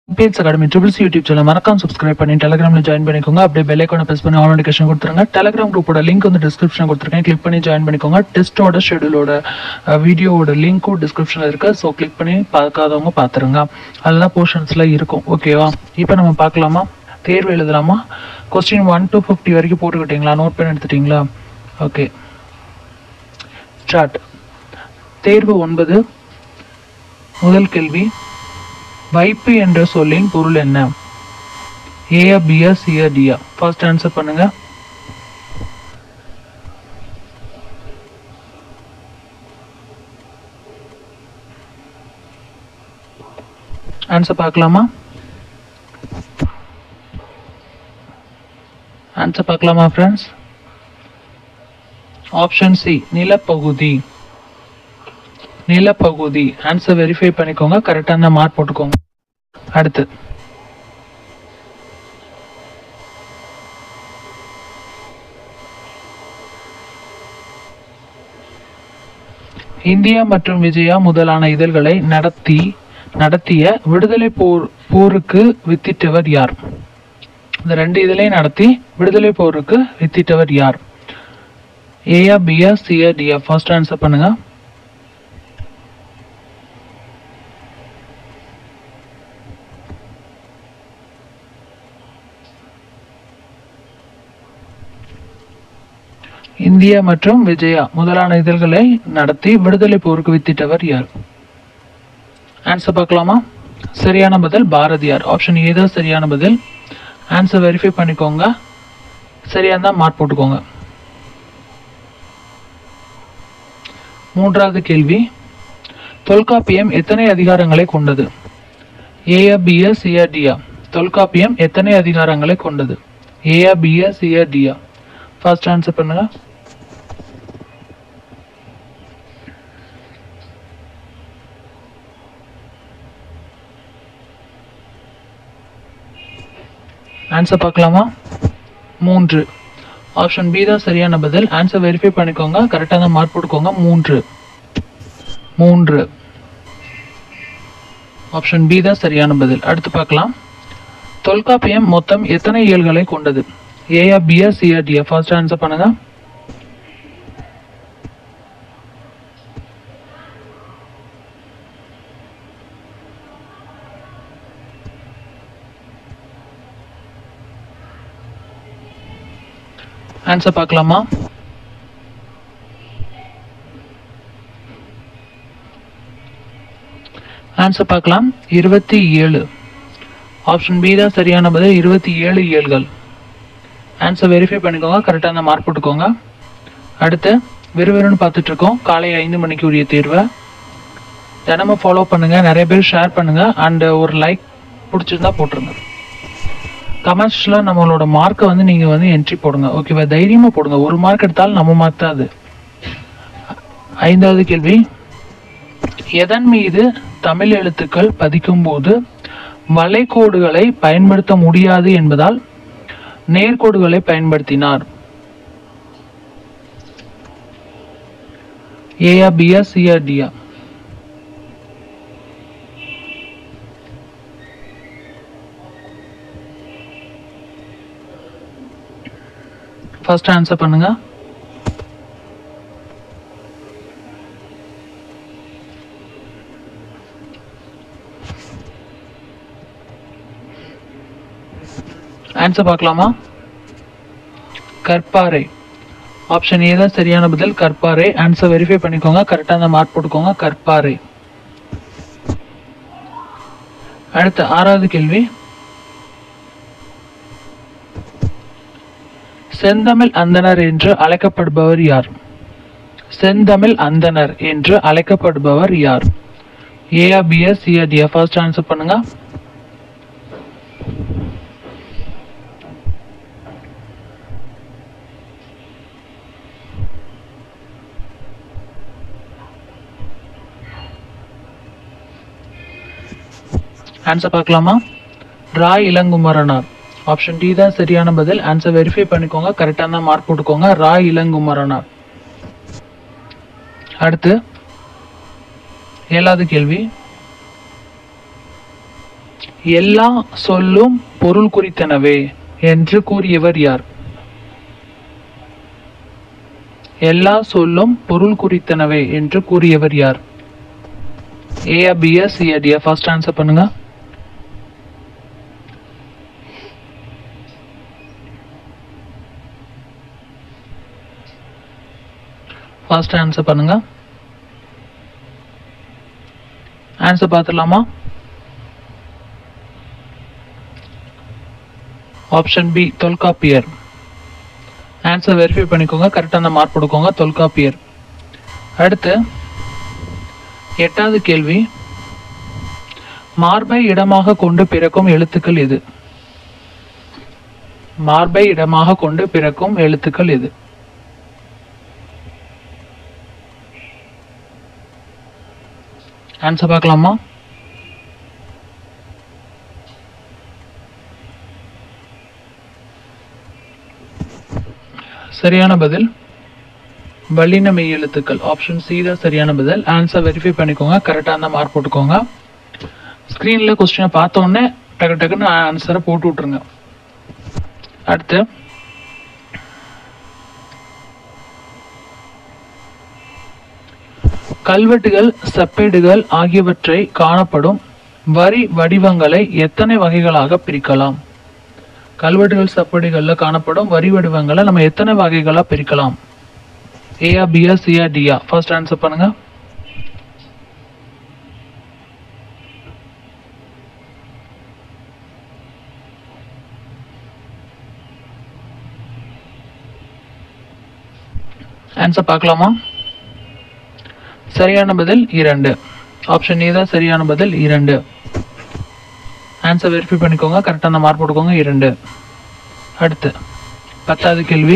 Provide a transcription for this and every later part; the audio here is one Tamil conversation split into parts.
Bats academy triples YouTube channel மறக்காம சப்ஸ்கிரைப் பண்ணி டெலிகிராம்ல ஜாயின் பண்ணிக்கோங்க அப்படியே பெல் ஐக்கான பிரஸ் பண்ணி ஆல் நோட்டிஃபிகேஷன் கொடுத்துருங்க டெலிகிராம் குரூப்போட லிங்க் வந்து டிஸ்கிரிப்ஷன் கொடுத்துருக்கேன் கிளிக் பண்ணி ஜாயின் பண்ணிக்கோங்க டெஸ்ட்டோட ஷெடியூலோட வீடியோவோட லிங்க்கும் டிஸ்கிரிப்ஷனில் இருக்கு ஸோ கிளிக் பண்ணி பார்க்காதவங்க பார்த்துருங்க அதெல்லாம் போர்ஷன்ஸ்ல இருக்கும் ஓகேவா இப்போ நம்ம பார்க்கலாமா தேர்வு எழுதலாமா கொஸ்டின் ஒன் டு ஃபிஃப்டி வரைக்கும் போட்டுக்கிட்டீங்களா நோட் பண்ணி எடுத்துட்டீங்களா ஓகே ஸ்டார்ட் தேர்வு ஒன்பது முதல் கேள்வி வைப்பு என்ற சொல்லின் பொருள் என்ன ஏயா பியா சியா டியா ஃபர்ஸ்ட் ஆன்சர் பண்ணுங்க ஆன்சர் பார்க்கலாமா ஆன்சர் பார்க்கலாமா ஃப்ரெண்ட்ஸ் ஆப்ஷன் சி நிலப்பகுதி நிலப்பகுதி ஆன்சர் வெரிஃபை பண்ணிக்கோங்க கரெக்டான மார்க் போட்டுக்கோங்க அடுத்து இந்தியா மற்றும் விஜயா முதலான இதழ்களை நடத்தி நடத்திய விடுதலை போர் போருக்கு வித்திட்டவர் யார் இந்த ரெண்டு இதழையும் நடத்தி விடுதலை போருக்கு வித்திட்டவர் யார் ஏயா பியா சியா டியா ஃபர்ஸ்ட் ஆன்சர் பண்ணுங்க இந்தியா மற்றும் விஜயா முதலான இதழ்களை நடத்தி விடுதலை போருக்கு வித்திட்டவர் யார் ஆன்சர் பார்க்கலாமா சரியான பதில் பாரதியார் ஆப்ஷன் ஏதோ சரியான பதில் ஆன்சர் வெரிஃபை பண்ணிக்கோங்க சரியா இருந்தா மார்க் போட்டுக்கோங்க மூன்றாவது கேள்வி தொல்காப்பியம் எத்தனை அதிகாரங்களை கொண்டது ஏயா பியா சியா டியா தொல்காப்பியம் எத்தனை அதிகாரங்களை கொண்டது ஏயா பியா சியா டியா ஃபர்ஸ்ட் ஆன்சர் பண்ணுங்க ஆன்சர் பார்க்கலாமா மூன்று ஆப்ஷன் பி தான் சரியான பதில் ஆன்சர் வெரிஃபை பண்ணிக்கோங்க கரெக்டாக தான் மார்க் போட்டுக்கோங்க மூன்று மூன்று ஆப்ஷன் பி தான் சரியான பதில் அடுத்து பார்க்கலாம் தொல்காப்பியம் மொத்தம் எத்தனை இயல்களை கொண்டது ஏயா பியா சியா டியா ஃபர்ஸ்ட் ஆன்சர் பண்ணுங்க ஆன்சர் பார்க்கலாமா ஆன்சர் பார்க்கலாம் இருபத்தி ஏழு ஆப்ஷன் பி தான் சரியான பதில் இருபத்தி ஏழு இயல்கள் ஆன்சர் வெரிஃபை பண்ணிக்கோங்க கரெக்டாக அந்த மார்க் போட்டுக்கோங்க அடுத்து விறுவிறுன்னு பார்த்துட்டு இருக்கோம் காலை ஐந்து மணிக்கு உரிய தேர்வை தினமும் ஃபாலோ பண்ணுங்க நிறைய பேர் ஷேர் பண்ணுங்க அண்ட் ஒரு லைக் பிடிச்சிருந்தா போட்டுருங்க கமெண்ட்ஸ்ல நம்மளோட மார்க்கை வந்து நீங்க வந்து என்ட்ரி போடுங்க ஓகேவா தைரியமா போடுங்க ஒரு மார்க் எடுத்தாலும் நம்ம மார்க் தான் அது ஐந்தாவது கேள்வி எதன் மீது தமிழ் எழுத்துக்கள் பதிக்கும் போது வளைகோடுகளை பயன்படுத்த முடியாது என்பதால் நேர்கோடுகளை பயன்படுத்தினார் ஏயா பியா சியா டியா ஃபர்ஸ்ட் ஆன்சர் பண்ணுங்க ஆன்சர் பார்க்கலாமா கற்பாறை ஆப்ஷன் ஏ தான் சரியான பதில் கற்பாறை ஆன்சர் வெரிஃபை பண்ணிக்கோங்க கரெக்டாக அந்த மார்க் போட்டுக்கோங்க கற்பாறை அடுத்து ஆறாவது கேள்வி செந்தமிழ் அந்தணர் என்று அழைக்கப்படுபவர் யார் செந்தமிழ் அந்தணர் என்று அழைக்கப்படுபவர் யார் ஏஆ பிஆ சிஆ டிஆ ஃபர்ஸ்ட் ஆன்சர் பண்ணுங்க ஆன்சர் பார்க்கலாமா ரா இளங்குமரனார் ஆப்ஷன் டி தான் சரியான பதில் ஆன்சர் வெரிஃபை பண்ணிக்கோங்க கரெக்டாக தான் மார்க் போட்டுக்கோங்க ரா இளங்குமரனார் அடுத்து ஏழாவது கேள்வி எல்லா சொல்லும் பொருள் குறித்தனவே என்று கூறியவர் யார் எல்லா சொல்லும் பொருள் குறித்தனவே என்று கூறியவர் யார் ஏயா பியா சியா டியா ஃபர்ஸ்ட் ஆன்சர் பண்ணுங்க ஃபர்ஸ்ட் ஆன்சர் பண்ணுங்க ஆன்சர் பார்த்துடலாமா option B Tolkappiyar answer verify பண்ணிக்கோங்க கரெக்டான மார்க் கொடுக்கோங்க தொல்காப்பியர் அடுத்து எட்டாவது கேள்வி மார்பை இடமாக கொண்டு பிறக்கும் எழுத்துக்கள் எது மார்பை இடமாக கொண்டு பிறக்கும் எழுத்துக்கள் எது ஆன்சர் பார்க்கலாமா சரியான பதில் வல்லின மெய் எழுத்துக்கள் ஆப்ஷன் சி தான் சரியான பதில் ஆன்சர் வெரிஃபை பண்ணிக்கோங்க கரெக்டாக இருந்தால் மார்க் போட்டுக்கோங்க ஸ்க்ரீனில் கொஸ்டினை பார்த்த உடனே டக்கு டக்குன்னு ஆன்சரை போட்டு விட்ருங்க அடுத்து கல்வெட்டுகள் செப்பேடுகள் ஆகியவற்றை காணப்படும் வரி வடிவங்களை எத்தனை வகைகளாக பிரிக்கலாம் கல்வெட்டுகள் செப்பேடுகள்ல காணப்படும் வரி வடிவங்களை நம்ம எத்தனை வகைகளா பிரிக்கலாம் ஏயா பியா சியா டியா ஃபர்ஸ்ட் ஆன்சர் பண்ணுங்க ஆன்சர் பார்க்கலாமா சரியான பதில் இரண்டு ஆப்ஷன் ஏ தான் சரியான பதில் இரண்டு ஆன்சர் வெரிஃபை பண்ணிக்கோங்க கரெக்டான மார்க் போட்டுக்கோங்க இரண்டு அடுத்து பத்தாவது கேள்வி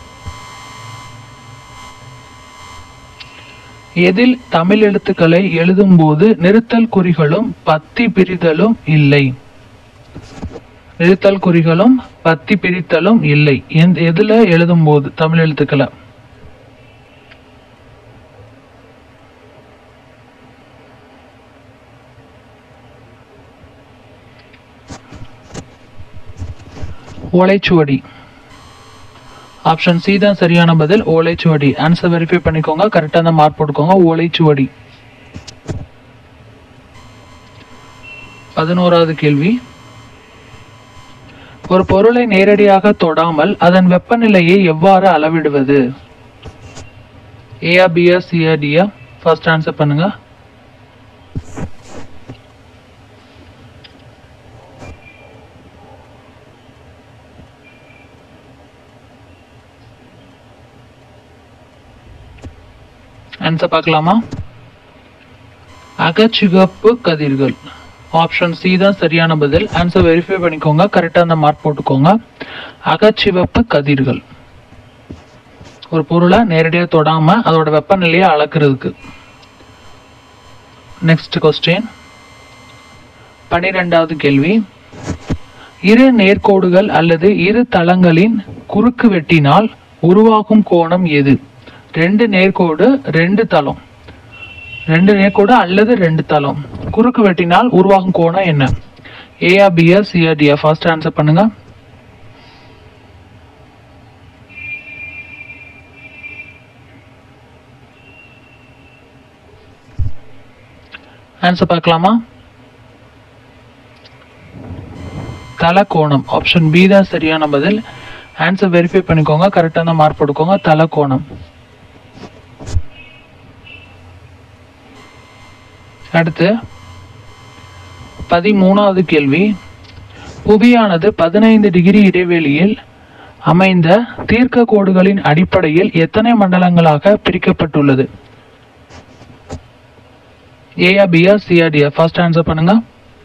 எதில் தமிழ் எழுத்துக்களை எழுதும்போது நிறுத்தல் குறிகளும் பத்தி பிரித்தலும் இல்லை நிறுத்தல் குறிகளும் பத்தி பிரித்தலும் இல்லை எந்த எதுல எழுதும்போது தமிழ் எழுத்துக்களை ஓலைச்சுவடி ஆப்ஷன் சி தான் சரியான பதில் ஓலைச்சுவடி ஆன்சர் வெரிஃபை பண்ணிக்கோங்க கரெக்டாக தான் மார்க் போட்டுக்கோங்க ஓலைச்சுவடி பதினோராவது கேள்வி ஒரு பொருளை நேரடியாக தொடாமல் அதன் வெப்பநிலையை எவ்வாறு அளவிடுவது ஏஆ பிஆ சிஆ டிஆ ஃபர்ஸ்ட் ஆன்சர் பண்ணுங்க ஆன்சர் பார்க்கலாமா அகச்சிவப்பு கதிர்கள் ஆப்ஷன் சி தான் சரியான பதில் ஆன்சர் வெரிஃபை பண்ணிக்கோங்க கரெக்டாக அந்த மார்க் போட்டுக்கோங்க அகச்சிவப்பு கதிர்கள் ஒரு பொருளை நேரடியாக தொடாம அதோட வெப்பநிலையை அளக்கிறதுக்கு நெக்ஸ்ட் கொஸ்டின் பன்னிரெண்டாவது கேள்வி இரு நேர்கோடுகள் அல்லது இரு தளங்களின் குறுக்கு வெட்டினால் உருவாகும் கோணம் எது ரெண்டு நேர்கோடு ரெண்டு தளம் ரெண்டு நேர்கோடு அல்லது ரெண்டு தளம் குறுக்கு வெட்டினால் உருவாகும் கோணம் என்ன ஏஆ பிஆ சிஆ டிஆ ஃபர்ஸ்ட் ஆன்சர் பண்ணுங்க ஆன்சர் பார்க்கலாமா தல கோணம் ஆப்ஷன் பி தான் சரியான பதில் ஆன்சர் வெரிஃபை பண்ணிக்கோங்க கரெக்டான மார்க் போட்டுக்கோங்க தல கோணம் அடுத்து பதிமூணாவது கேள்வி புவியானது பதினைந்து டிகிரி இடைவெளியில் அமைந்த தீர்க்க கோடுகளின் அடிப்படையில் எத்தனை மண்டலங்களாக பிரிக்கப்பட்டுள்ளது ஏயா பியா சியா டியா ஃபர்ஸ்ட் ஆன்சர் பண்ணுங்க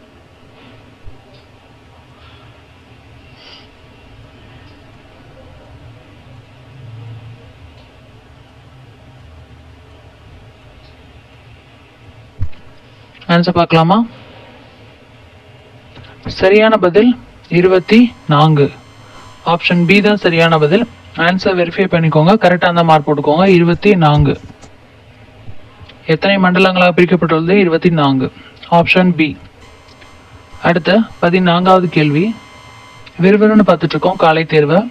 ஆன்சர் பார்க்கலாமா சரியான பதில் இருபத்தி நான்கு ஆப்ஷன் பி தான் சரியான பதில் ஆன்சர் வெரிஃபை பண்ணிக்கோங்க கரெக்டாக அந்த மார்க் போட்டுக்கோங்க இருபத்தி நான்கு எத்தனை மண்டலங்களாக பிரிக்கப்பட்டுள்ளது இருபத்தி நான்கு ஆப்ஷன் பி அடுத்த பதினான்காவது கேள்வி விறுவிறுன்னு பார்த்துட்டு இருக்கோம் காலை தேர்வு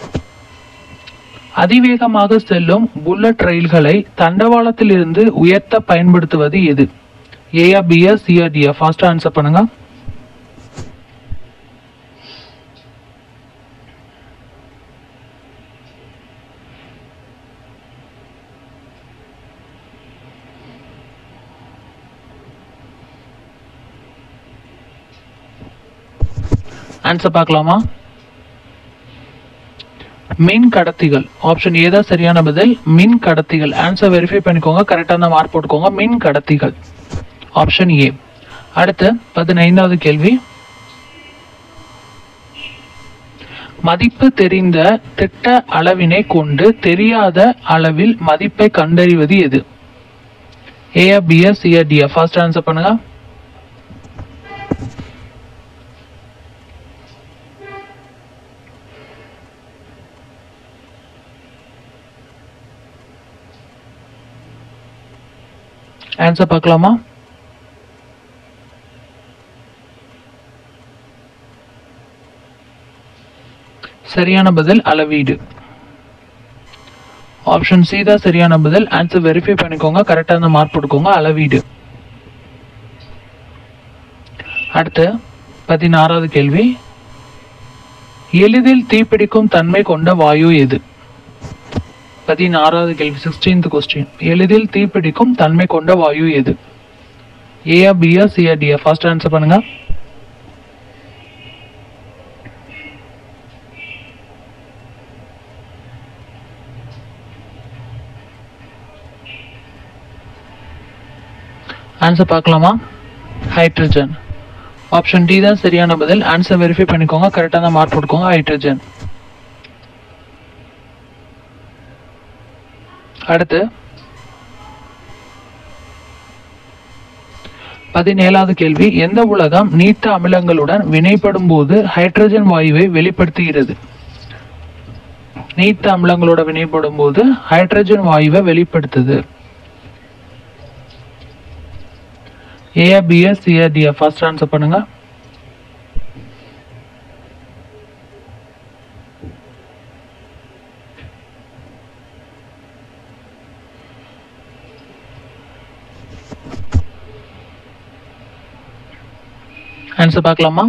அதிவேகமாக செல்லும் புல்லட் ரயில்களை தண்டவாளத்திலிருந்து உயர்த்த பயன்படுத்துவது எது ஏயா பியா சியா டியா ஃபாஸ்டா ஆன்சர் பண்ணுங்க ஆன்சர் பார்க்கலாமா மின் கடத்திகள் ஆப்ஷன் ஏதா சரியான பதில் மின் கடத்திகள் ஆன்சர் வெரிஃபை பண்ணிக்கோங்க கரெக்டான மார்க் போட்டுக்கோங்க மின் கடத்திகள் ஆப்ஷன் ஏ அடுத்து பதினைந்தாவது கேள்வி மதிப்பு தெரிந்த திட்ட அளவினை கொண்டு தெரியாத அளவில் மதிப்பை கண்டறிவது எது ஏயா பியா சியா டியா ஃபர்ஸ்ட் ஆன்சர் பண்ணுங்க ஆன்சர் பார்க்கலாமா சரியான பதில் அளவீடு ஆப்ஷன் சி தான் சரியான பதில் ஆன்சர் வெரிஃபை பண்ணிக்கோங்க கரெக்டான மார்க் போட்டுக்கோங்க அளவீடு அடுத்து பதினாறாவது கேள்வி எளிதில் தீப்பிடிக்கும் தன்மை கொண்ட வாயு எது பதினாறாவது கேள்வி சிக்ஸ்டீன்த் கொஸ்டின் எளிதில் தீப்பிடிக்கும் தன்மை கொண்ட வாயு எது ஏயா பியா சியா டியா ஃபர்ஸ்ட் ஆன்சர் பண்ணுங்க ஆன்சர் பார்க்கலாமா ஹைட்ரஜன் ஆப்ஷன் டி தான் சரியான பதில் ஆன்சர் வெரிஃபை பண்ணிக்கோங்க கரெக்டான மார்க் போட்டுக்கோங்க ஹைட்ரஜன் அடுத்து பதினேழாவது கேள்வி எந்த உலகம் நீர்த்த அமிலங்களுடன் வினைப்படும் போது ஹைட்ரஜன் வாயுவை வெளிப்படுத்துகிறது நீர்த்த அமிலங்களோட வினைப்படும் போது ஹைட்ரஜன் வாயுவை வெளிப்படுத்துது ஏஆ பிஆ சிஆ டிஆ ஃபர்ஸ்ட் ஆன்சர் பண்ணுங்க ஆன்சர் பார்க்கலாமா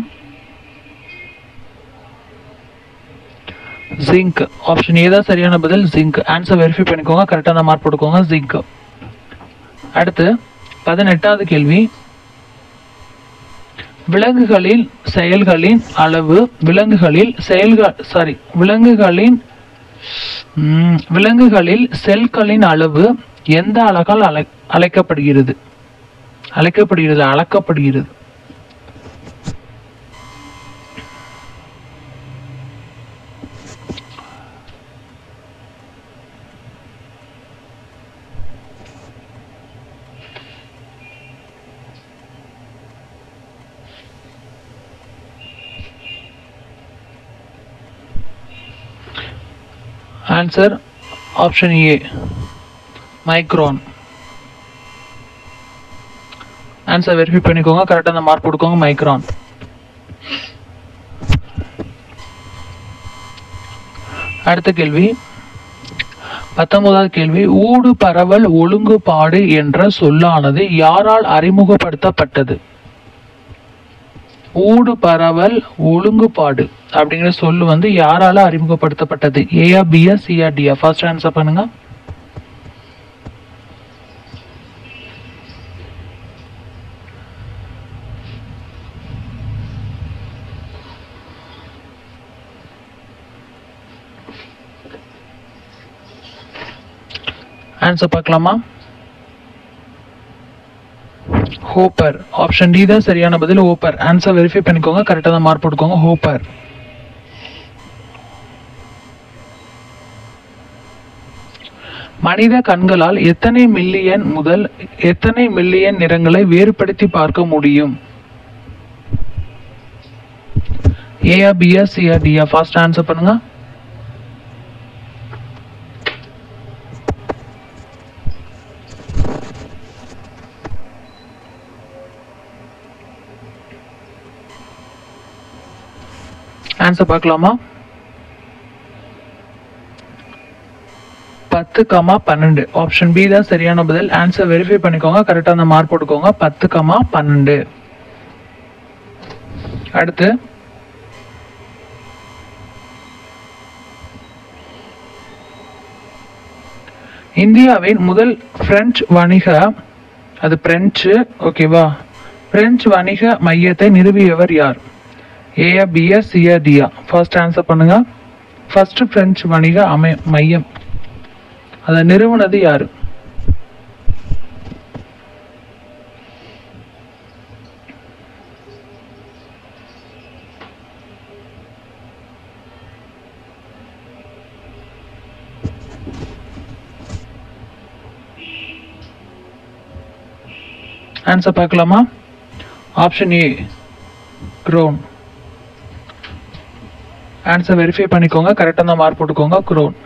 ஜிங்க் ஆப்ஷன் ஏ தான் சரியான பதில் ஜிங்க் ஆன்சர் வெரிஃபை பண்ணிக்கோங்க கரெக்டான மார்க் போட்டுக்கோங்க ஜிங்க் அடுத்து பதினெட்டாவது கேள்வி விலங்குகளின் செயல்களின் அளவு விலங்குகளில் செயல்கள் சாரி விலங்குகளின் ம், விலங்குகளில் செல்களின் அளவு எந்த அழகால் அழை அழைக்கப்படுகிறது அழைக்கப்படுகிறது அளக்கப்படுகிறது answer option A micron answer verify பண்ணிக்கோங்க கரெக்டாக அந்த மார்க் போட்டுக்கோங்க மைக்ரான் அடுத்த கேள்வி பத்தொன்பதாவது கேள்வி ஊடு பரவல் ஒழுங்குபாடு என்ற சொல்லானது யாரால் அறிமுகப்படுத்தப்பட்டது ஊடு பரவல் ஒழுங்குபாடு அப்படிங்கிற சொல்லு வந்து யாரால அறிமுகப்படுத்தப்பட்டது ஏஆ பிஆ சிஆ டிஆ ஃபர்ஸ்ட் ஆன்சர் பண்ணுங்க ஆன்சர் பார்க்கலாமா ஹோப்பர் ஆப்ஷன் டி தான் சரியான பதில் ஹோப்பர் ஆன்சர் வெரிஃபை பண்ணிக்கோங்க கரெக்டாக தான் மார்க் போட்டுக்கோங்க ஹோப்பர் மனித கண்களால் எத்தனை மில்லியன் முதல் எத்தனை மில்லியன் நிறங்களை வேறுபடுத்தி பார்க்க முடியும் ஏஆ பிஆ சிஆ டிஆ ஃபாஸ்ட் ஆன்சர் பண்ணுங்க ஆன்சர் பார்க்கலாமா பத்து கமா பன்னெண்டு ஆப்ஷன் பி தான் சரியான பதில் ஆன்சர் வெரிஃபை பண்ணிக்கோங்க கரெக்டாக அந்த மார்க் போட்டுக்கோங்க பத்து கமா பன்னெண்டு அடுத்து இந்தியாவின் முதல் பிரெஞ்சு வணிக அது பிரெஞ்சு ஓகேவா பிரெஞ்சு வணிக மையத்தை நிறுவியவர் யார் ஏயா பியா சியா டியா ஃபர்ஸ்ட் ஆன்சர் பண்ணுங்க ஃபர்ஸ்ட் பிரெஞ்சு வணிக அமை மையம் அதை நிறுவனது யாரு ஆன்சர் பார்க்கலாமா option A Caron answer verify பண்ணிக்கோங்க கரெக்டாக தான் மார்க் போட்டுக்கோங்க க்ரோன்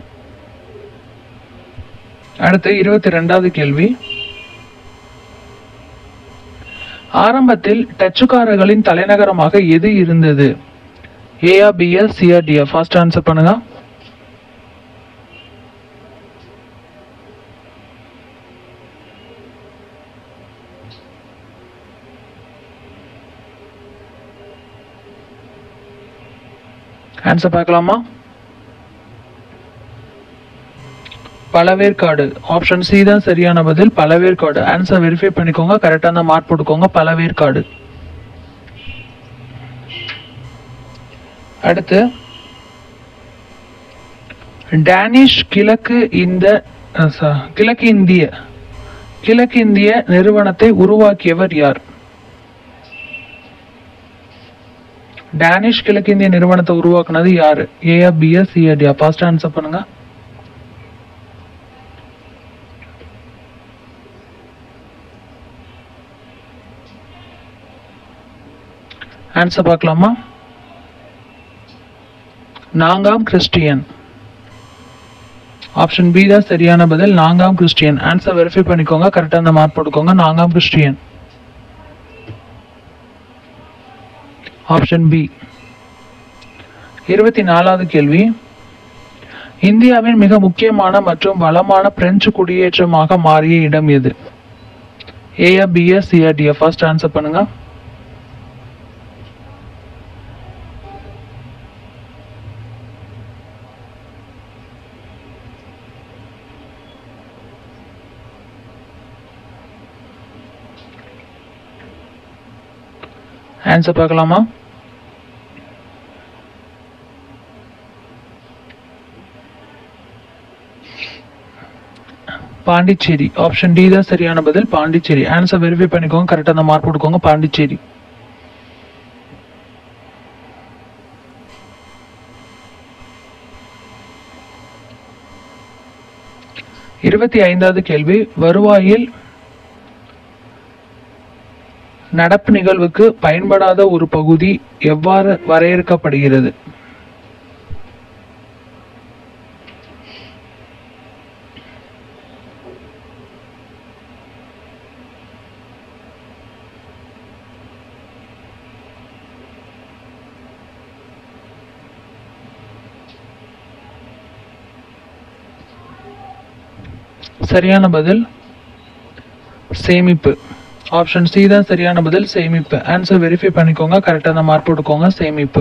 அடுத்து இருபத்தி ரெண்டாவது கேள்வி ஆரம்பத்தில் டச்சுக்காரர்களின் தலைநகரமாக எது இருந்தது ஏஆ பிஆ சிஆ டிஆ ஃபர்ஸ்ட் ஆன்சர் பண்ணுங்க ஆன்சர் பார்க்கலாமா பழவேற்காடு ஆப்ஷன் சி தான் சரியான பதில் பழவேற்காடு ஆன்சர் வெரிஃபை பண்ணிக்கோங்க கரெக்டான மார்க் போட்டுக்கோங்க பழவேற்காடு அடுத்து டேனிஷ் கிழக்கு இந்த அஹ், ச- கிழக்கு இந்திய கிழக்கு இந்திய நிறுவனத்தை உருவாக்கியவர் யார் டேனிஷ் கிழக்கு இந்திய நிறுவனத்தை உருவாக்குனது யாரு ஏஆ பிஆ சிஆ டிஆ ஃபர்ஸ்ட் ஆன்சர் பண்ணுங்க ஆன்சர் பார்க்கலாமா நாங்காம் கிறிஸ்டியன் ஆப்ஷன் பி தான் சரியான பதில் நாங்காம் கிறிஸ்டியன் ஆன்சர் வெரிஃபை பண்ணிக்கோங்க கரெக்டாக அந்த மார்க் போட்டுக்கோங்க நாங்காம் கிறிஸ்டியன் ஆப்ஷன் பி இருபத்தி நாலாவது கேள்வி இந்தியாவின் மிக முக்கியமான மற்றும் வளமான பிரெஞ்சு குடியேற்றமாக மாறிய இடம் எது ஏஆ பிஆ சிஆ டிஆ ஃபர்ஸ்ட் ஆன்சர் பண்ணுங்க ஆன்சர் பார்க்கலாமா பாண்டிச்சேரி ஆப்ஷன் டி தான் சரியான பதில் பாண்டிச்சேரி ஆன்சர் வெரிஃபை பண்ணிக்கோங்க கரெக்டாக அந்த மார்க் போட்டுக்கோங்க பாண்டிச்சேரி இருபத்தி ஐந்தாவது கேள்வி வருவாயில் நடப்பு நிகழ்வுக்கு பயன்படாத ஒரு பகுதி எவ்வாறு வரையறுக்கப்படுகிறது சரியான பதில் சேமிப்பு ஆப்ஷன் சி தான் சரியான பதில் சேமிப்பு ஆன்சர் வெரிஃபை பண்ணிக்கோங்க கரெக்டான மார்க் போட்டுக்கோங்க சேமிப்பு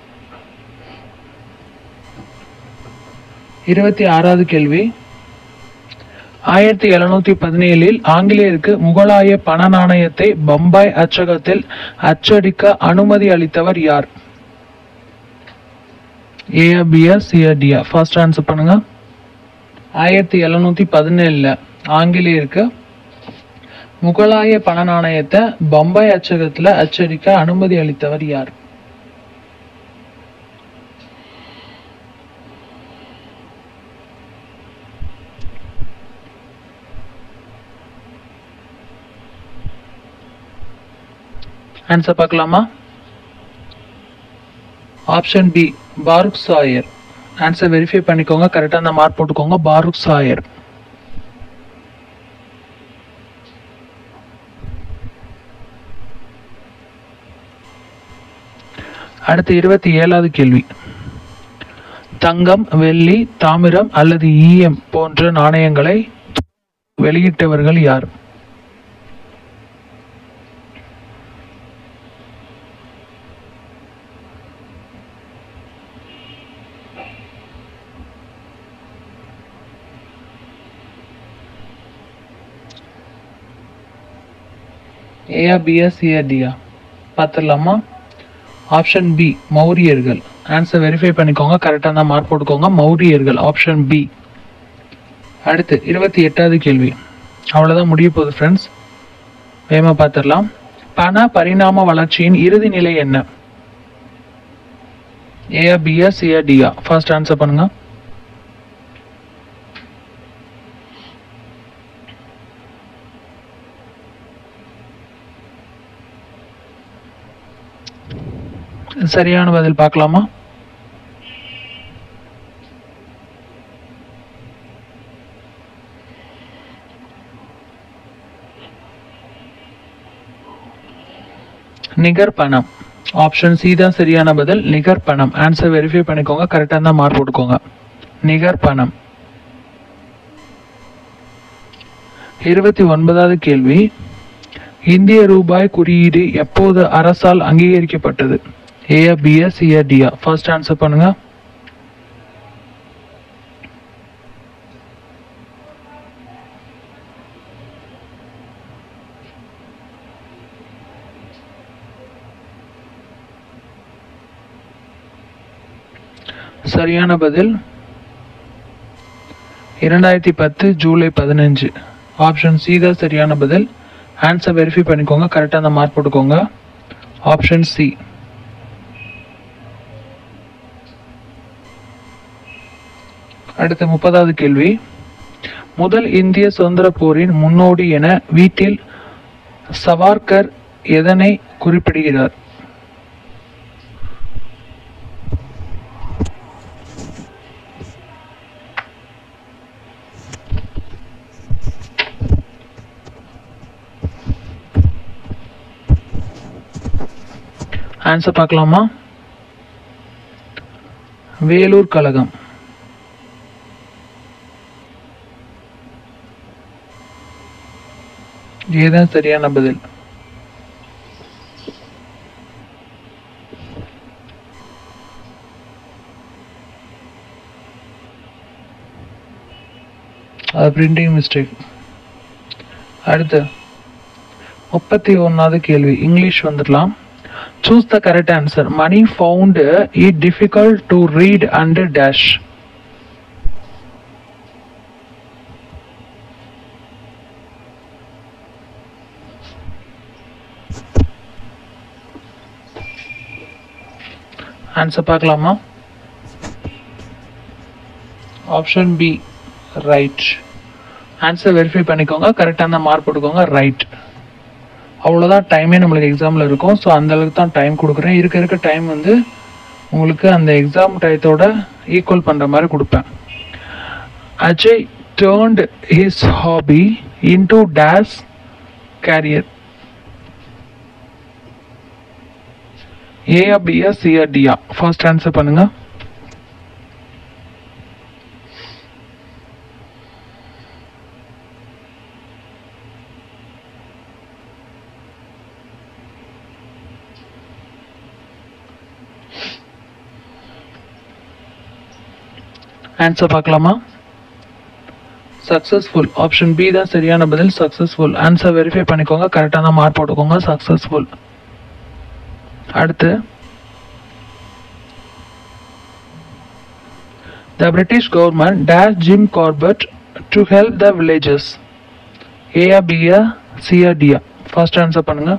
இருபத்தி ஆறாவது கேள்வி ஆயிரத்தி எழுநூத்தி பதினேழில் ஆங்கிலேயருக்கு முகலாய பண நாணயத்தை பம்பாய் அச்சகத்தில் அச்சடிக்க அனுமதி அளித்தவர் யார் ஏஆ பிஆ சிஆ டிஆ ஃபர்ஸ்ட் ஆன்சர் பண்ணுங்க ஆயிரத்தி எழுநூத்தி பதினேழுல ஆங்கிலேயருக்கு முகலாய பண நாணயத்தை பம்பாய் அச்சகத்துல அச்சடிக்க அனுமதி அளித்தவர் யார் ஆன்சர் பார்க்கலாமா option B Farrukhsiyar answer verify பண்ணிக்கோங்க கரெக்டாக அந்த மார்க் போட்டுக்கோங்க பாருக் சாயர் அடுத்து இருபத்தி ஏழாவது கேள்வி தங்கம் வெள்ளி தாமிரம் அல்லது ஈயம் போன்ற நாணயங்களை வெளியிட்டவர்கள் யார் ஏயா பியா சியா டியா பார்த்துடலாமா ஆப்ஷன் பி மௌரியர்கள் ஆன்சர் வெரிஃபை பண்ணிக்கோங்க கரெக்டாக தான் மார்க் போட்டுக்கோங்க மௌரியர்கள் ஆப்ஷன் பி அடுத்து இருபத்தி எட்டாவது கேள்வி அவ்வளோதான் முடிய போகுது ஃப்ரெண்ட்ஸ் வேகமாக பார்த்துடலாம் பண பரிணாம வளர்ச்சியின் இறுதி நிலை என்ன ஏயா பியா சியா டியா ஃபர்ஸ்ட் ஆன்சர் பண்ணுங்க சரியான பதில் பார்க்கலாமா நிகர் பணம் ஆப்ஷன் சி தான் சரியான பதில் நிகர் பணம் ஆன்சர் வெரிஃபை பண்ணிக்கோங்க கரெக்டாக தான் மார்க் போட்டுக்கோங்க நிகர் பணம் இருபத்தி ஒன்பதாவது கேள்வி இந்திய ரூபாய் குறியீடு எப்போது அரசால் அங்கீகரிக்கப்பட்டது ஏயா பியா சியா டியா ஃபர்ஸ்ட் ஆன்சர் பண்ணுங்க சரியான பதில் இரண்டாயிரத்தி பத்து ஜூலை பதினஞ்சு ஆப்ஷன் சி தான் சரியான பதில் ஆன்சர் வெரிஃபை பண்ணிக்கோங்க கரெக்டாக அந்த மார்க் போட்டுக்கோங்க ஆப்ஷன் சி அடுத்த முப்பதாவது கேள்வி முதல் இந்திய சுதந்திர போரின் முன்னோடி என வீட்டில் சவார்கர் எதனை குறிப்பிடுகிறார் ஆன்சர் பார்க்கலாமா வேலூர் கழகம் இதுதான் சரியான பதில் அது பிரிண்டிங் மிஸ்டேக் அடுத்து முப்பத்தி ஒன்றாவது கேள்வி இங்கிலீஷ் வந்துடலாம் choose the correct answer Mani found it difficult to read and dash answer பார்க்கலாமா option B right answer verify பண்ணிக்கோங்க கரெக்டாக அந்த மார்க் போட்டுக்கோங்க ரைட் அவ்வளோதான் டைமே நம்மளுக்கு எக்ஸாமில் இருக்கும் ஸோ அந்த அளவுக்கு தான் டைம் கொடுக்குறேன் இருக்க இருக்க டைம் வந்து உங்களுக்கு அந்த எக்ஸாம் டயத்தோட ஈக்குவல் பண்ணுற மாதிரி கொடுப்பேன் Ajay turned his hobby into dash career ஏஆ பிஆ சிஆ டிஆ ஃபர்ஸ்ட் ஆன்சர் பண்ணுங்க ஆன்சர் பார்க்கலாமா சக்ஸஸ்ஃபுல் ஆப்ஷன் பி தான் சரியான பதில் சக்ஸஸ்ஃபுல் ஆன்சர் வெரிஃபை பண்ணிக்கோங்க கரெக்டாக தான் மார்க் போட்டுக்கோங்க சக்ஸஸ்ஃபுல் அடுத்து The British government dashed Jim Corbett to help the villagers. A B C D first answer பண்ணுங்க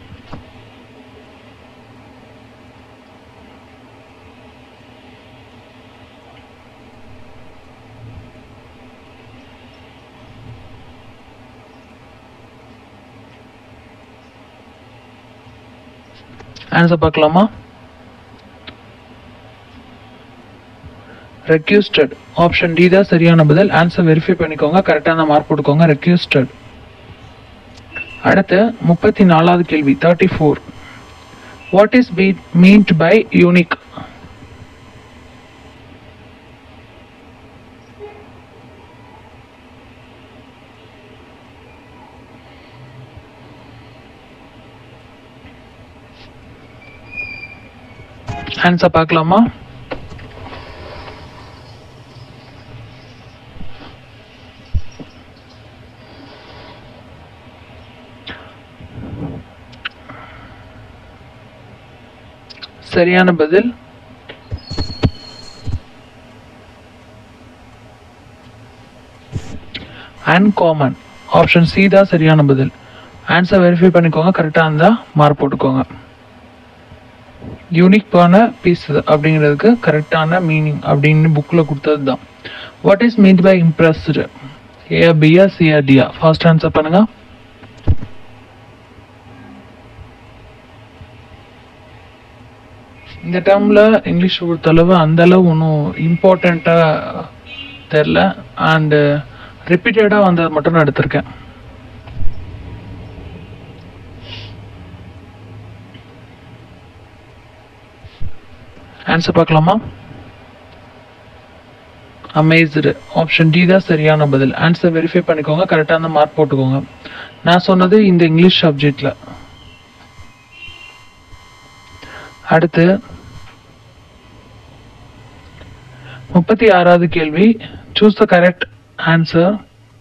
ஆன்சர் பார்க்கலாமா ரெக்யூஸ்டட் ஆப்ஷன் டி தான் சரியான பதில் ஆன்சர் வெரிஃபை பண்ணிக்கோங்க கரெக்டான மார்க் போட்டுக்கோங்க ரெக்யூஸ்டட் அடுத்து முப்பத்தி நாலாவது கேள்வி thirty four what is be meant by unique answer பார்க்கலாமா சரியான பதில் அன்காமன் ஆப்ஷன் சி தான் சரியான பதில் ஆன்சர் வெரிஃபை பண்ணிக்கோங்க கரெக்டாக இருந்தால் மார்க் போட்டுக்கோங்க யூனிக்கான பீஸ் அப்படிங்கிறதுக்கு கரெக்டான மீனிங் அப்படின்னு புக்கில் கொடுத்தது தான் what is mean by impressed A பியா சியா டியா ஃபர்ஸ்ட் ஆன்சர் பண்ணுங்க இந்த டேர்மில் இங்கிலீஷ் பொறுத்தளவு அந்த அளவு ஒன்றும் இம்பார்ட்டண்ட்டாக தெரில அண்டு ரிப்பீட்டடாக வந்தது மட்டும் நான் எடுத்திருக்கேன் ஆன்சர் பார்க்கலாமா அமேஸ்டு ஆப்ஷன் டி தான் சரியான பதில் ஆன்சர் வெரிஃபை பண்ணிக்கோங்க கரெக்டான மார்க் போட்டுக்கோங்க நான் சொன்னது இந்த இங்கிலீஷ் சப்ஜெக்டில் அடுத்து முப்பத்தி ஆறாவது கேள்வி choose the correct answer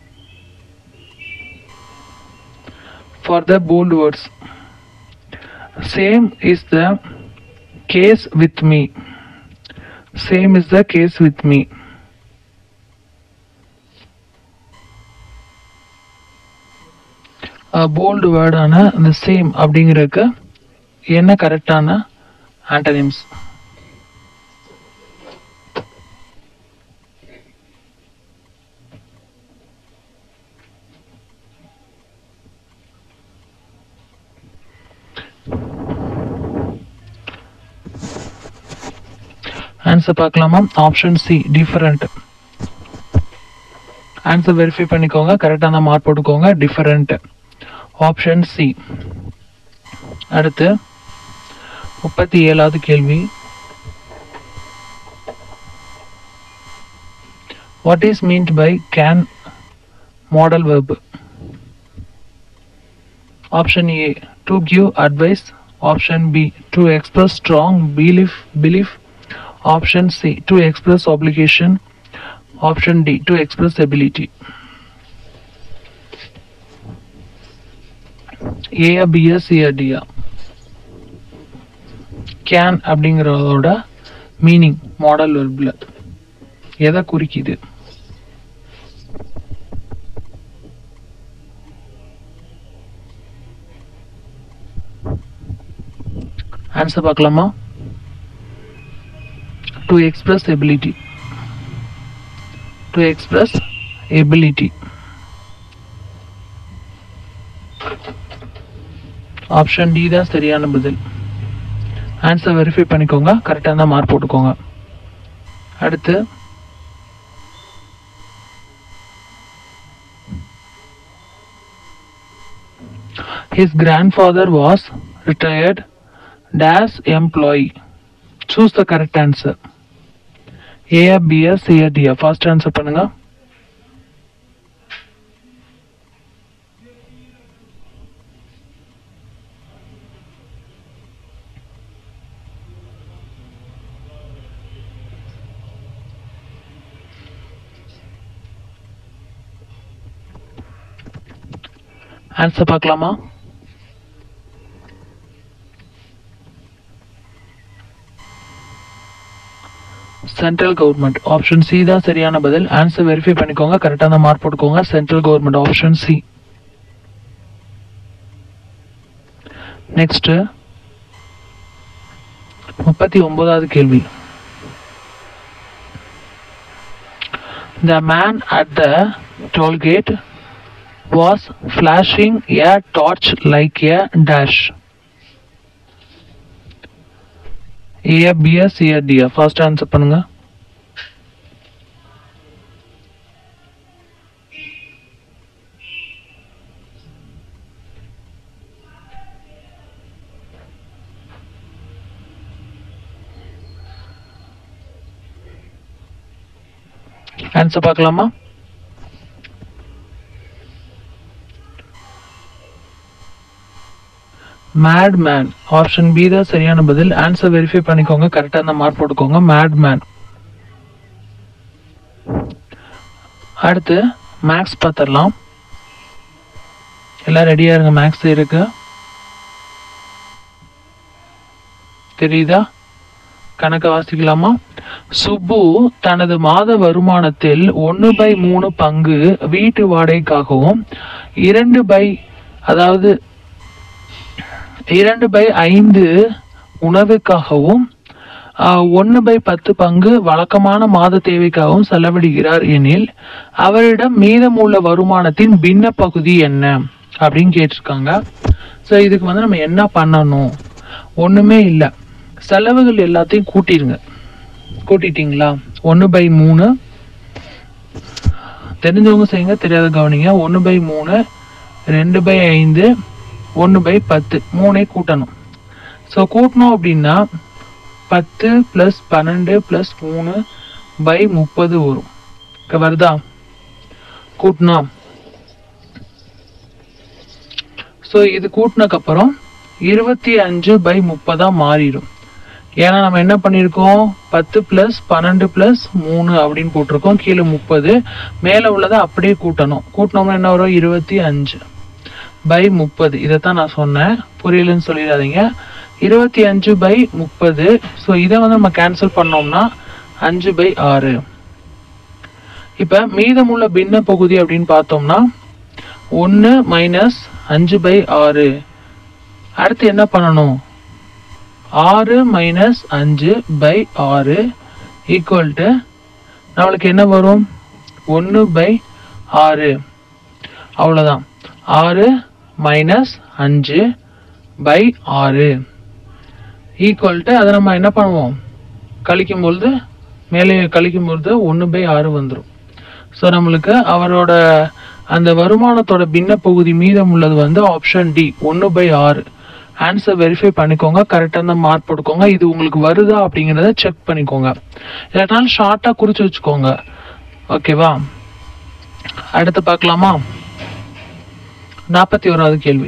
for the bold words same is the case with me same is the case with me bold வேர்டான இந்த சேம் அப்படிங்கிறதுக்கு என்ன கரெக்டான ஆண்டனிம்ஸ் ஆன்சர் பார்க்கலாமா option C different answer verify பண்ணிக்கோங்க கரெக்டான மார்க் போட்டுக்கோங்க டிஃபரண்ட் ஆப்ஷன் சி அடுத்து முப்பத்தி ஏழாவது கேள்வி what is meant by can modal verb option A to give advice option B to express strong belief belief Option C to express obligation. Option D to express ability. A B C D can அப்படிங்கிறதோட மீனிங் மாடல் வெர்பில் எதை குறிக்குது ஆன்சர் பார்க்கலாமா to express ability to express ability option D தான் சரியான பதில் ஆன்சர் வெரிஃபை பண்ணிக்கோங்க கரெக்டாக தான் மார்க் போட்டுக்கோங்க அடுத்து his grandfather was retired dash employee choose the correct answer ஏஆ பிஆ சிஆ டிஆ ஃபர்ஸ்ட் ஆன்சர் பண்ணுங்க ஆன்சர் பார்க்கலாமா சென்ட்ரல் கவர்மெண்ட் ஆப்ஷன் சி தான் சரியான பதில் ஆன்சர் வெரிஃபை பண்ணிக்கோங்க கரெக்டான மார்க் போட்டுக்கோங்க central government option C next முப்பத்தி ஒன்பதாவது கேள்வி The man at the toll gate was flashing a torch like a dash. ஏ பியா சியா டியா ஃபர்ஸ்ட் ஆன்சர் பண்ணுங்க ஆன்சர் பார்க்கலாமா மேட் மேன் ஆப்ஷன் பி தான் சரியான பதில் ஆன்சர் வெரிஃபை பண்ணிக்கோங்க கரெக்டாக அந்த மார்க் போட்டுக்கோங்க மேட் மேன் அடுத்து மேக்ஸ் பார்த்துடலாம் எல்லாம் ரெடியாக இருங்க மேக்ஸ் இருக்கு தெரியுதா கணக்க வாசிக்கலாமா சுப்பு தனது மாத வருமானத்தில் ஒன்று பை மூணு பங்கு வீட்டு வாடகைக்காகவும் இரண்டு பை அதாவது இரண்டு பை ஐந்து உணவுக்காகவும் ஒன்று பை பத்து பங்கு வழக்கமான மாத தேவைக்காகவும் செலவிடுகிறார் எனில் அவரிடம் மீதமுள்ள வருமானத்தின் பின்ன பகுதி என்ன அப்படின்னு கேட்டிருக்காங்க ஸோ இதுக்கு வந்து நம்ம என்ன பண்ணணும் ஒன்றுமே இல்லை செலவுகள் எல்லாத்தையும் கூட்டிருங்க கூட்டிட்டீங்களா ஒன்று பை மூணு தெரிஞ்சவங்க செய்யுங்க தெரியாத கவனிங்க ஒன்று பை மூணு ரெண்டு பை ஐந்து ஒன்று பை பத்து மூணே கூட்டணும் ஸோ கூட்டணும் அப்படின்னா பத்து ப்ளஸ் பன்னெண்டு ப்ளஸ் மூணு பை முப்பது வரும் இங்க வருதா கூட்டினா ஸோ இது கூட்டினக்கப்புறம் இருபத்தி அஞ்சு பை முப்பதா மாறிடும் ஏன்னா நம்ம என்ன பண்ணியிருக்கோம் பத்து ப்ளஸ் பன்னெண்டு ப்ளஸ் மூணு அப்படின்னு போட்டிருக்கோம் கீழே முப்பது மேலே உள்ளதை அப்படியே கூட்டணும் கூட்டினோம்னா என்ன வரும் இருபத்தி அஞ்சு பை முப்பது இதைத்தான் நான் சொன்னேன் புரியலன்னு சொல்லிடாதீங்க இருபத்தி அஞ்சு பை முப்பது ஸோ இதை வந்து நம்ம கேன்சல் பண்ணோம்னா அஞ்சு பை ஆறு இப்போ மீதமுள்ள பின்ன பகுதி அப்படின்னு பார்த்தோம்னா ஒன்று மைனஸ் அஞ்சு பை ஆறு அடுத்து என்ன பண்ணணும் ஆறு மைனஸ் அஞ்சு பை ஆறு ஈக்குவல் டு நம்மளுக்கு என்ன வரும் ஒன்று பை ஆறு அவ்வளோதான் ஆறு மைனஸ் அஞ்சு பை ஆறு ஈக்குவல் டு அதை நம்ம என்ன பண்ணுவோம் கழிக்கும் பொழுது மேலே கழிக்கும் பொழுது ஒன்று பை ஆறு வந்துடும் ஸோ நம்மளுக்கு அவரோட அந்த வருமானத்தோட பின்ன பகுதி மீதம் உள்ளது வந்து ஆப்ஷன் டி ஒன்று பை ஆறு ஆன்சர் வெரிஃபை பண்ணிக்கோங்க கரெக்டாக தான் மார்க் போட்டுக்கோங்க இது உங்களுக்கு வருதா அப்படிங்கிறத செக் பண்ணிக்கோங்க இல்லாட்டாலும் ஷார்ட்டாக குறிச்சு வச்சுக்கோங்க ஓகேவா அடுத்து பார்க்கலாமா நாற்பத்தி ஓராவது கேள்வி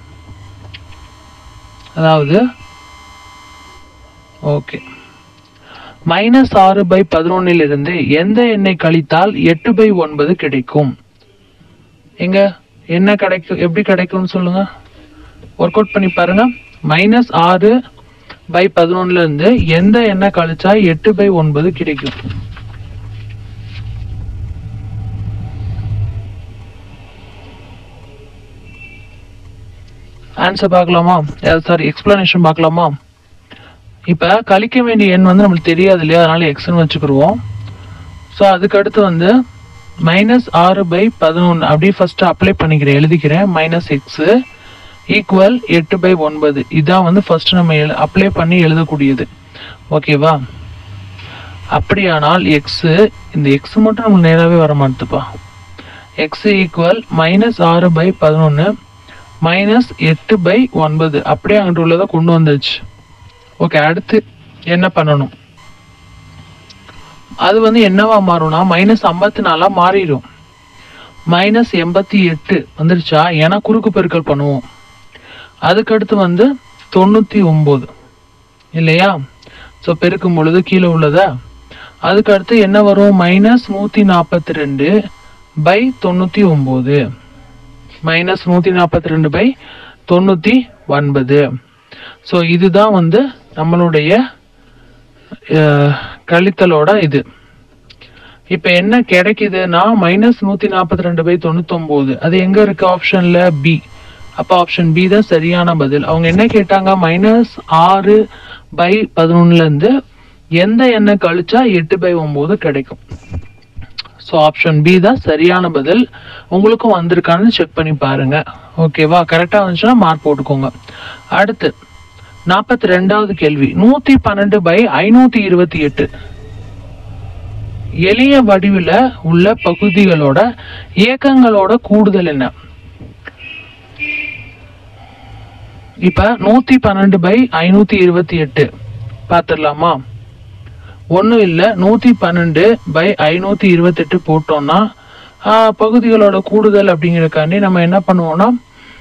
அதாவது ஓகே மைனஸ் ஆறு பை பதினொன்னில் இருந்து எந்த எண்ணை கழித்தால் எட்டு பை ஒன்பது கிடைக்கும் எங்க என்ன கிடைக்கும் எப்படி கிடைக்கும்னு சொல்லுங்க ஒர்க் அவுட் பண்ணி பாருங்க மைனஸ் ஆறு பை பதினொன்னுல இருந்து எந்த எண்ணெய் கழிச்சா எட்டு பை ஒன்பது கிடைக்கும் ஆன்சர் பார்க்கலாமா சாரி எக்ஸ்பிளனேஷன் பார்க்கலாமா இப்போ கழிக்க வேண்டிய எண் வந்து நம்மளுக்கு தெரியாது இல்லையா அதனால எக்ஸ்னு வச்சுக்கிருவோம் ஸோ அதுக்கு அடுத்து வந்து மைனஸ் ஆறு பை பதினொன்று அப்படியே ஃபர்ஸ்ட் அப்ளை பண்ணிக்கிறேன் எழுதிக்கிறேன் மைனஸ் எக்ஸு ஈக்குவல் எட்டு பை ஒன்பது இதான் வந்து ஃபர்ஸ்ட் நம்ம எழு அப்ளை பண்ணி எழுதக்கூடியது ஓகேவா அப்படியானால் எக்ஸு இந்த எக்ஸ் மட்டும் நமக்கு நேராகவே வர மாட்டுதுப்பா எக்ஸ் ஈக்குவல் மைனஸ் ஆறு பை பதினொன்று மைனஸ் எட்டு பை ஒன்பது அப்படியே அங்கிட்டு உள்ளதை கொண்டு வந்துச்சு ஓகே அடுத்து என்ன பண்ணணும் அது வந்து என்னவா மாறும்னா மைனஸ் ஐம்பத்தி நாலா மாறிடும் மைனஸ் எண்பத்தி எட்டு வந்துருச்சா ஏன்னா குறுக்கு பெருக்கல் பண்ணுவோம் அதுக்கடுத்து வந்து தொண்ணூற்றி ஒம்பது இல்லையா ஸோ பெருக்கும் பொழுது கீழே உள்ளதா அதுக்கு அடுத்து என்ன வரும் மைனஸ் நூற்றி நாற்பத்தி ரெண்டு பை தொண்ணூற்றி ஒம்பது மைனஸ் நூற்றி நாற்பத்தி ரெண்டு பை தொண்ணூற்றி ஒன்பது ஸோ இதுதான் வந்து நம்மளுடைய அஹ், கழித்தலோட இது இப்போ என்ன கிடைக்குதுன்னா மைனஸ் நூற்றி நாற்பத்தி ரெண்டு பை தொண்ணூத்தொம்போது அது எங்கே இருக்கு ஆப்ஷனில் பி அப்போ ஆப்ஷன் பி தான் சரியான பதில் அவங்க என்ன கேட்டாங்க மைனஸ் ஆறு பை பதினொன்னுலேருந்து எந்த எண்ணெய் கழிச்சா எட்டு பை ஒம்பது கிடைக்கும் ஸோ ஆப்ஷன் பி தான் சரியான பதில் உங்களுக்கும் வந்திருக்கான்னு செக் பண்ணி பாருங்க ஓகேவா கரெக்டாக வந்துச்சுன்னா மார்க் போட்டுக்கோங்க அடுத்து நாற்பத்தி ரெண்டாவது கேள்வி நூற்றி பன்னெண்டு பை ஐநூற்றி இருபத்தி எட்டு எளிய வடிவில் உள்ள பகுதிகளோட இயக்கங்களோட கூடுதல் என்ன இப்ப நூத்தி பன்னெண்டு பை ஐநூத்தி இருபத்தி எட்டு பார்த்துடலாமா ஒன்றும் இல்லை நூற்றி பன்னெண்டு பை ஐநூற்றி இருபத்தெட்டு போட்டோம்னா ஆஹ், பகுதிகளோட கூடுதல் அப்படிங்கிறக்காண்டி நம்ம என்ன பண்ணுவோம்னா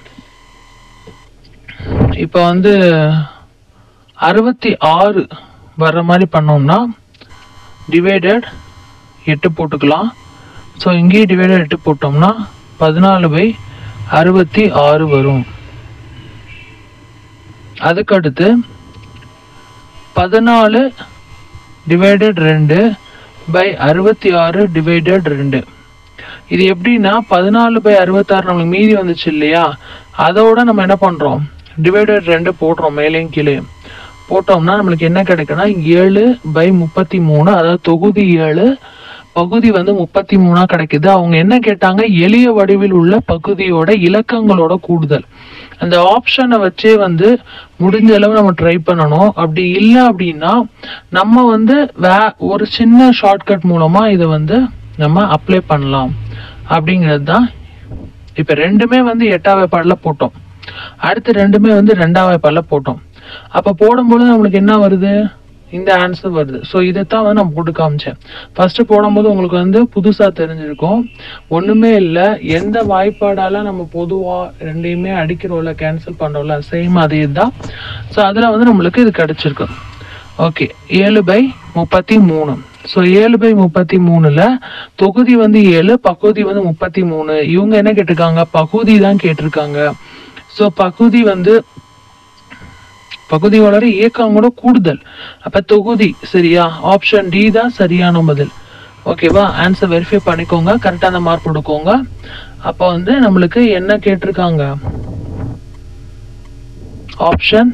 இப்போ வந்து அறுபத்தி ஆறு வர்ற மாதிரி பண்ணோம்னா டிவைடட் எட்டு போட்டுக்கலாம் ஸோ இங்கேயே டிவைடட் எட்டு போட்டோம்னா பதினாலு பை அறுபத்தி ஆறு வரும் அதுக்கு அடுத்து பதினாலு டிவைடட் ரெண்டு பை அறுபத்தி ஆறு டிவைடட் ரெண்டு இது எப்படின்னா பதினாலு பை அறுபத்தாறு நம்மளுக்கு மீதி வந்துச்சு இல்லையா அதோட நம்ம என்ன பண்ணுறோம் டிவைடட் ரெண்டு போடுறோம் மேலேயும் கீழே போட்டோம்னா நம்மளுக்கு என்ன கிடைக்குன்னா ஏழு பை முப்பத்தி மூணு அதாவது தொகுதி ஏழு பகுதி வந்து முப்பத்தி மூணா கிடைக்குது அவங்க என்ன கேட்டாங்க எளிய வடிவில் உள்ள பகுதியோட இலக்கங்களோட கூடுதல் அந்த ஆப்ஷனை வச்சே வந்து முடிஞ்ச அளவு நம்ம ட்ரை பண்ணணும் அப்படி இல்லை அப்படின்னா நம்ம வந்து வே ஒரு சின்ன ஷார்ட்கட் மூலமா இதை வந்து நம்ம அப்ளை பண்ணலாம் அப்படிங்கிறது தான் இப்போ ரெண்டுமே வந்து எட்டாம் வேப்பாடில் போட்டோம் அடுத்து ரெண்டுமே வந்து ரெண்டாம் வேப்பாடில் போட்டோம் அப்போ போடும்போது நம்மளுக்கு என்ன வருது இந்த ஆன்சர் வருது ஸோ இதைத்தான் வந்து நான் போட்டு காமிச்சேன் ஃபர்ஸ்ட் போடும்போது உங்களுக்கு வந்து புதுசாக தெரிஞ்சிருக்கும் ஒன்றுமே இல்லை எந்த வாய்ப்பாடால நம்ம பொதுவாக ரெண்டையுமே அடிக்கிறோம்ல கேன்சல் பண்ணுறோம்ல சேம் அதே தான் ஸோ அதில் வந்து நம்மளுக்கு இது கிடைச்சிருக்கு ஓகே ஏழு பை முப்பத்தி மூணு ஸோ ஏழு பை முப்பத்தி மூணுல தொகுதி வந்து ஏழு பகுதி வந்து முப்பத்தி மூணு இவங்க என்ன கேட்டிருக்காங்க பகுதி தான் கேட்டிருக்காங்க ஸோ பகுதி வந்து பகுதி வளர இயக்கங்களோட கூடுதல் அப்ப தொகுதி சரியா ஆப்ஷன் டி தான் சரியான பதில் ஓகேவா ஆன்சர் வெரிஃபை பண்ணிக்கோங்க கரெக்டான மார்க் கொடுக்கோங்க அப்போ வந்து நம்மளுக்கு என்ன கேட்டிருக்காங்க ஆப்ஷன்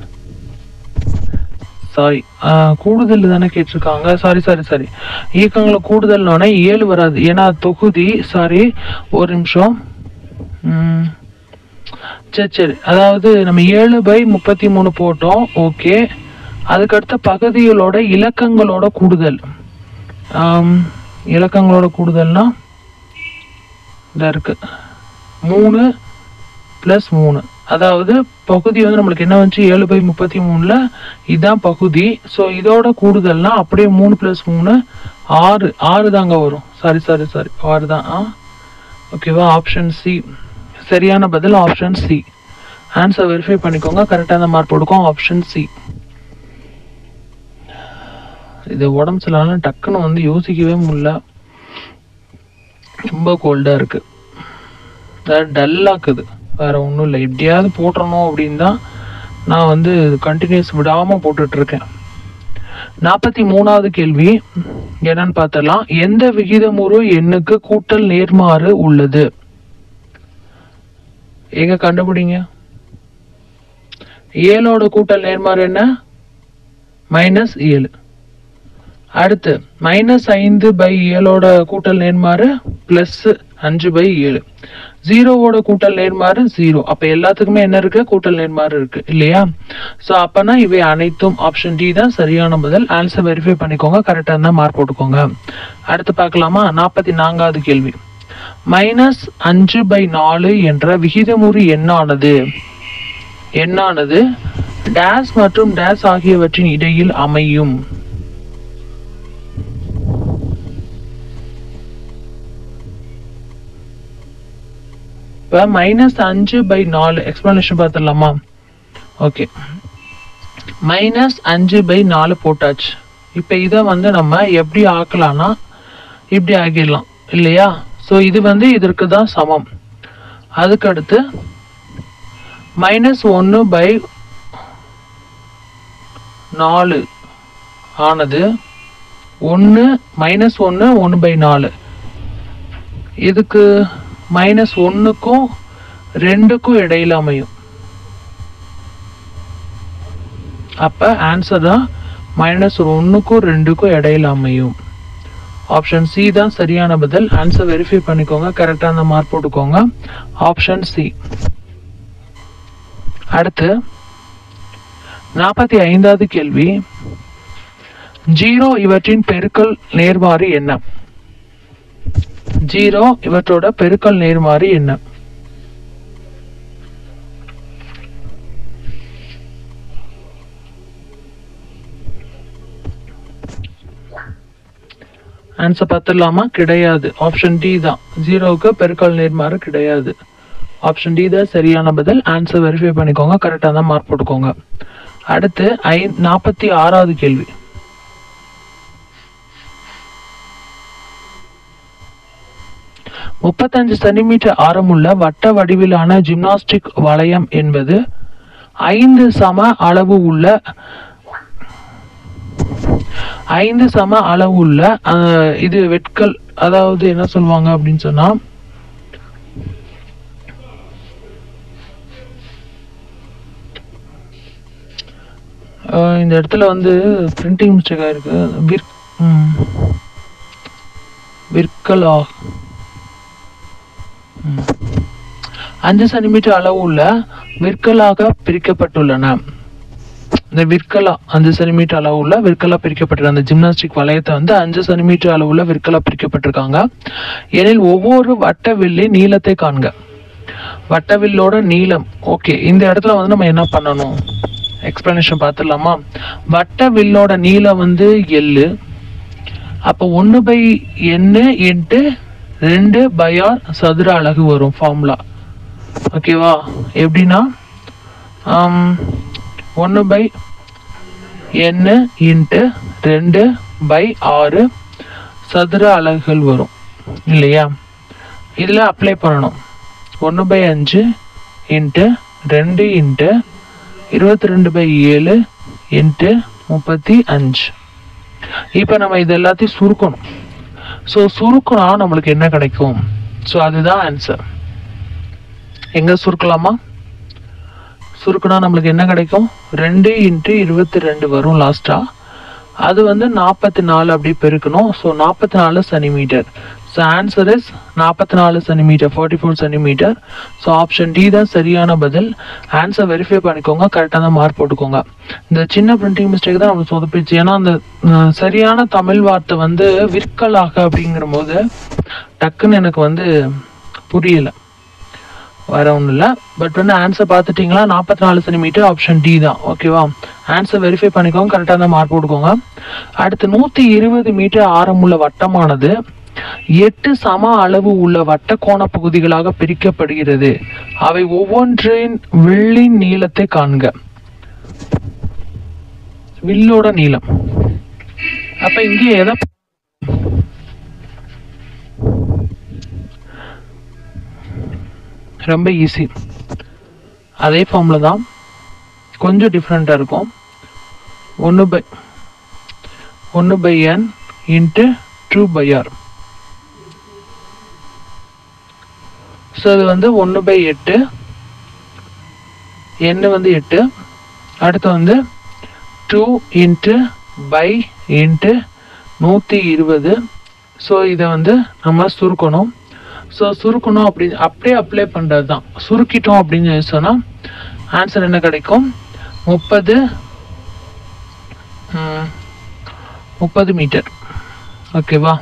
சாரி கூடுதல் தானே கேட்டிருக்காங்க சாரி சாரி சாரி இயக்கங்களை கூடுதல்னோடனே ஏழு வராது ஏன்னா தொகுதி சாரி ஒரு நிமிஷம் ம், சரி சரி அதாவது நம்ம ஏழு பை முப்பத்தி மூணு போட்டோம் ஓகே அதுக்கடுத்த பகுதிகளோட இலக்கங்களோட கூடுதல் ஆம், இலக்கங்களோட கூடுதல்னா இந்த இருக்கு மூணு ப்ளஸ் மூணு அதாவது பகுதி வந்து நம்மளுக்கு என்ன வந்துச்சு ஏழு பை முப்பத்தி மூணுல இதுதான் பகுதி ஸோ இதோட கூடுதல்னா அப்படியே மூணு ப்ளஸ் மூணு ஆறு ஆறு தாங்க வரும் சாரி சாரி சாரி ஆறு தான் ஆ ஓகேவா ஆப்ஷன் சி சரியான பதில் ஆப்ஷன் சி ஆன்சர் வெரிஃபை பண்ணிக்கோங்க கரெக்டான மார்க் கொடுக்கும் ஆப்ஷன் சி இது உடம்பு சரியில்லைனாலும் டக்குன்னு வந்து யோசிக்கவே முடியல ரொம்ப கோல்டாக இருக்கு டல்லாக்குது வேற ஒன்றும் இல்லை எப்படியாவது போட்டுறணும் அப்படின்னு தான் நான் வந்து கண்டினியூஸ் விடாமல் போட்டுட்டு இருக்கேன் நாற்பத்தி மூணாவது கேள்வி என்னன்னு பார்த்தலாம் எந்த விகிதமுறு எண்ணுக்கு கூட்டல் நேர்மாறு உள்ளது எங்க கண்டுபிடிங்க ஏழோட கூட்டல் நேர்மாறு என்ன மைனஸ் ஏழு அடுத்து மைனஸ் ஐந்து பை ஏழோட கூட்டல் நேர்மாறு பிளஸ் அஞ்சு பை ஏழு ஜீரோவோட கூட்டல் நேர்மாறு ஜீரோ அப்ப எல்லாத்துக்குமே என்ன இருக்கு கூட்டல் நேர்மாறு இருக்கு இல்லையா சோ அப்பனா இவை அனைத்தும் ஆப்ஷன் டி தான் சரியான பதில் ஆன்சர் வெரிஃபை பண்ணிக்கோங்க கரெக்டா இருந்தா மார்க் போட்டுக்கோங்க அடுத்து பார்க்கலாமா நாற்பத்தி நான்காவது கேள்வி மைனஸ் அஞ்சு பை நாலு என்ற விகிதமுறு எண்ணானது எண்ணானது டேஸ் மற்றும் டேஸ் ஆகியவற்றின் இடையில் அமையும் இப்போ மைனஸ் அஞ்சு பை நாலு எக்ஸ்பிளனேஷன் பார்த்துடலாமா ஓகே மைனஸ் அஞ்சு பை நாலு போட்டாச்சு இப்போ இதை வந்து நம்ம எப்படி ஆக்கலாம்னா இப்படி ஆக்கிடலாம் இல்லையா ஸோ இது வந்து இதற்கு தான் சமம் அதுக்கடுத்து மைனஸ் ஒன்று பை நாலு ஆனது ஒன்று மைனஸ் ஒன்று ஒன்று பை நாலு இதுக்கு மைனஸ் ஒன்றுக்கும் ரெண்டுக்கும் இடையில அமையும் அப்போ ஆன்சர் தான் மைனஸ் ஒன்றுக்கும் ரெண்டுக்கும் இடையில அமையும் ஆப்ஷன் சி தான் சரியான பதில் ஆன்சர் வெரிஃபை பண்ணிக்கோங்க கரெக்டாக அந்த மார்க் போட்டுக்கோங்க ஆப்ஷன் சி அடுத்து நாற்பத்தி ஐந்தாவது கேள்வி ஜீரோ இவற்றின் பெருக்கல் நேர்மாறு என்ன ஜீரோ இவற்றோட பெருக்கல் நேர்மாறு என்ன ஆன்சர் பார்த்துடலாமா கிடையாது ஆப்ஷன் டி தான் ஜீரோவுக்கு பெருக்கல் நேர்மாறு கிடையாது ஆப்ஷன் டி தான் சரியான பதில் ஆன்சர் வெரிஃபை பண்ணிக்கோங்க கரெக்டாக தான் மார்க் போட்டுக்கோங்க அடுத்து ஐ நாற்பத்தி ஆறாவது கேள்வி முப்பத்தஞ்சு சென்டிமீட்டர் ஆரமுள்ள வட்ட வடிவிலான ஜிம்னாஸ்டிக் வளையம் என்பது ஐந்து சம அளவு உள்ள ஐந்து சம அளவு உள்ள அஹ், இது வெட்கல் அதாவது என்ன சொல்லுவாங்க அப்படின்னு சொன்னா அஹ், இந்த இடத்துல வந்து பிரிண்டிங் மிஸ்டேக் ஆயிருக்கு விற் ம். விற்கலா ம். அஞ்சு சென்டிமீட்டர் அளவு உள்ள விற்கலாக பிரிக்கப்பட்டுள்ளன இந்த விற்கலா அஞ்சு சென்டிமீட்டர் அளவு உள்ள விற்கலா பிரிக்கப்பட்டிருக்க அந்த ஜிம்னாஸ்டிக் வளையத்தை வந்து அஞ்சு சென்டிமீட்டர் அளவு உள்ள விற்கலா பிரிக்கப்பட்டிருக்காங்க எனில் ஒவ்வொரு வட்ட வில்லி நீளத்தை காண்க வட்டவில்லோட நீளம் ஓகே இந்த இடத்துல வந்து நம்ம என்ன பண்ணணும் எக்ஸ்பிளனேஷன் பார்த்துடலாமா வட்ட வில்லோட நீளம் வந்து எள்ளு அப்போ ஒன்று பை எண்ணு இன்ட்டு ரெண்டு பையார் சதுர அலகு வரும் ஃபார்முலா ஓகேவா எப்படின்னா ஒன்று பை எண்ணு இன்ட்டு ரெண்டு பை ஆறு சதுர அலகுகள் வரும் இல்லையா இதில் அப்ளை பண்ணணும் ஒன்று பை அஞ்சு இன்ட்டு ரெண்டு இன்ட்டு இருபத்தி ரெண்டு பை ஏழு இன்ட்டு முப்பத்தி அஞ்சு இப்போ நம்ம இது எல்லாத்தையும் சுருக்கணும் ஸோ சுருக்கினா நம்மளுக்கு என்ன கிடைக்கும் ஸோ அதுதான் ஆன்சர் எங்கே சுருக்கலாமா சுருக்குனா நம்மளுக்கு என்ன கிடைக்கும் ரெண்டு இன்ட்டு இருபத்தி ரெண்டு வரும் லாஸ்டா அது வந்து நாற்பத்தி நாலு அப்படி பெருக்கணும் ஸோ நாற்பத்தி நாலு சென்டிமீட்டர் ஸோ ஆன்சர் இஸ் நாற்பத்தி நாலு centimetre forty four centimetre so option D தான் சரியான பதில் ஆன்சர் வெரிஃபை பண்ணிக்கோங்க கரெக்டாக தான் மார்க் போட்டுக்கோங்க இந்த சின்ன பிரிண்டிங் மிஸ்டேக் தான் நம்மளுக்கு சொதப்பிச்சு ஏன்னா அந்த அஹ், சரியான தமிழ் வார்த்தை வந்து விற்கலாக அப்படிங்கிற போது டக்குன்னு எனக்கு வந்து புரியல வேற ஒன்றும் இல்லை பட் வந்து ஆன்சர் பார்த்துட்டிங்களா நாற்பத்தி நாலு சென்டிமீட்டர் ஆப்ஷன் டி தான் ஓகேவா ஆன்சர் வெரிஃபை பண்ணிக்கோங்க கரெக்டாக தான் மார்க் போட்டுக்கோங்க அடுத்து நூற்றி இருபது மீட்டர் ஆரமுள்ள வட்டமானது எட்டு சம அளவு உள்ள வட்டக்கோண பகுதிகளாக பிரிக்கப்படுகிறது அவை ஒவ்வொன்றின் வில்லின் நீளத்தை காண்க வில்லோட நீளம் அப்ப இங்கே எதை ரொம்ப ஈஸி அதே ஃபார்மில் தான் கொஞ்சம் டிஃப்ரெண்ட்டாக இருக்கும் ஒன்று பை ஒன்று by n into two pi r so அது வந்து ஒன்று பை எட்டு எண்ணு வந்து எட்டு அடுத்து வந்து டூ இன்ட்டு பை இன்ட்டு நூற்றி இருபது ஸோ இதை வந்து நம்ம சுருக்கணும் ஸோ சுருக்கணும் அப்படின்னு அப்படியே அப்ளை பண்ணுறது தான் சுருக்கிட்டோம் அப்படின்னு சொன்னால் ஆன்சர் என்ன கிடைக்கும் முப்பது முப்பது மீட்டர் ஓகேவா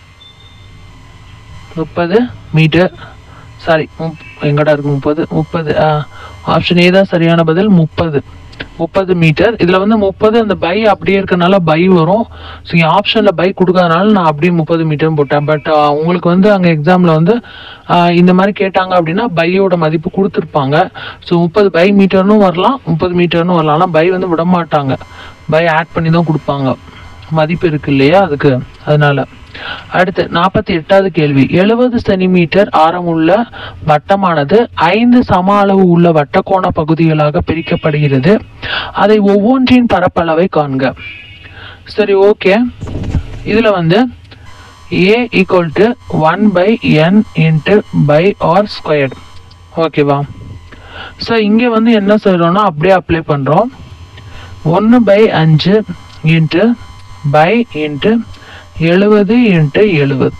முப்பது மீட்டர் சாரி எங்கடா இருக்கு முப்பது முப்பது ஆப்ஷன் ஏ தான் சரியான பதில் முப்பது முப்பது மீட்டர் இதில் வந்து முப்பது அந்த பை அப்படியே இருக்கனால பை வரும் ஸோ இங்கே ஆப்ஷனில் பை கொடுக்காதனால நான் அப்படியே முப்பது மீட்டர் போட்டேன் பட் உங்களுக்கு வந்து அங்கே எக்ஸாமில் வந்து ஆஹ், இந்த மாதிரி கேட்டாங்க அப்படின்னா பையோட மதிப்பு கொடுத்துருப்பாங்க ஸோ முப்பது பை மீட்டர்னு வரலாம் முப்பது மீட்டர்னு வரலாம் ஆனால் பை வந்து விட மாட்டாங்க பை ஆட் பண்ணி தான் கொடுப்பாங்க மதிப்பு இருக்கு இல்லையா அதுக்கு அதனால அடுத்து நாற்பத்தி எட்டாவது கேள்வி எழுபது சென்டிமீட்டர் ஆரமுள்ள வட்டமானது ஐந்து சம அளவு உள்ள வட்டக்கோண பகுதிகளாக பிரிக்கப்படுகிறது அதை ஒவ்வொன்றின் பரப்பளவை காண்க சரி ஓகே இதுல வந்து A equal to one by n into pi r squared ஓகேவா ஸோ இங்கே வந்து என்ன சொல்கிறோம்னா அப்படியே அப்ளை பண்ணுறோம் ஒன்று பை அஞ்சு இன்ட்டு பை இன்ட்டு எழுபது இன்ட்டு எழுபது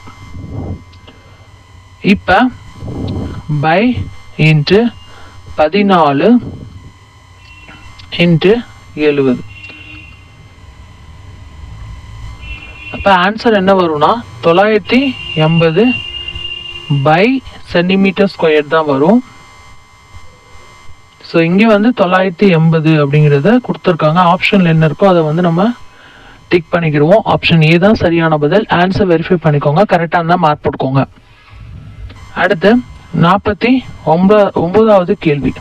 இப்போ பை இன்ட்டு பதினாலு இன்ட்டு எழுபது அப்போ ஆன்சர் என்ன வரும்னா தொள்ளாயிரத்தி எண்பது பை சென்டிமீட்டர் ஸ்கொயர் தான் வரும் ஸோ இங்கே வந்து தொள்ளாயிரத்தி எண்பது அப்படிங்கிறத கொடுத்துருக்காங்க ஆப்ஷனில் என்ன இருக்கோ அதை வந்து நம்ம டிக் பண்ணிக்கிடுவோம் ஆப்ஷன் ஏ தான் சரியான பதில் ஆன்சர் வெரிஃபை பண்ணிக்கோங்க கரெக்டாக இருந்தால் மார்க் போட்டுக்கோங்க அடுத்து நாற்பத்தி ஒன்பது ஒன்பதாவது கேள்வி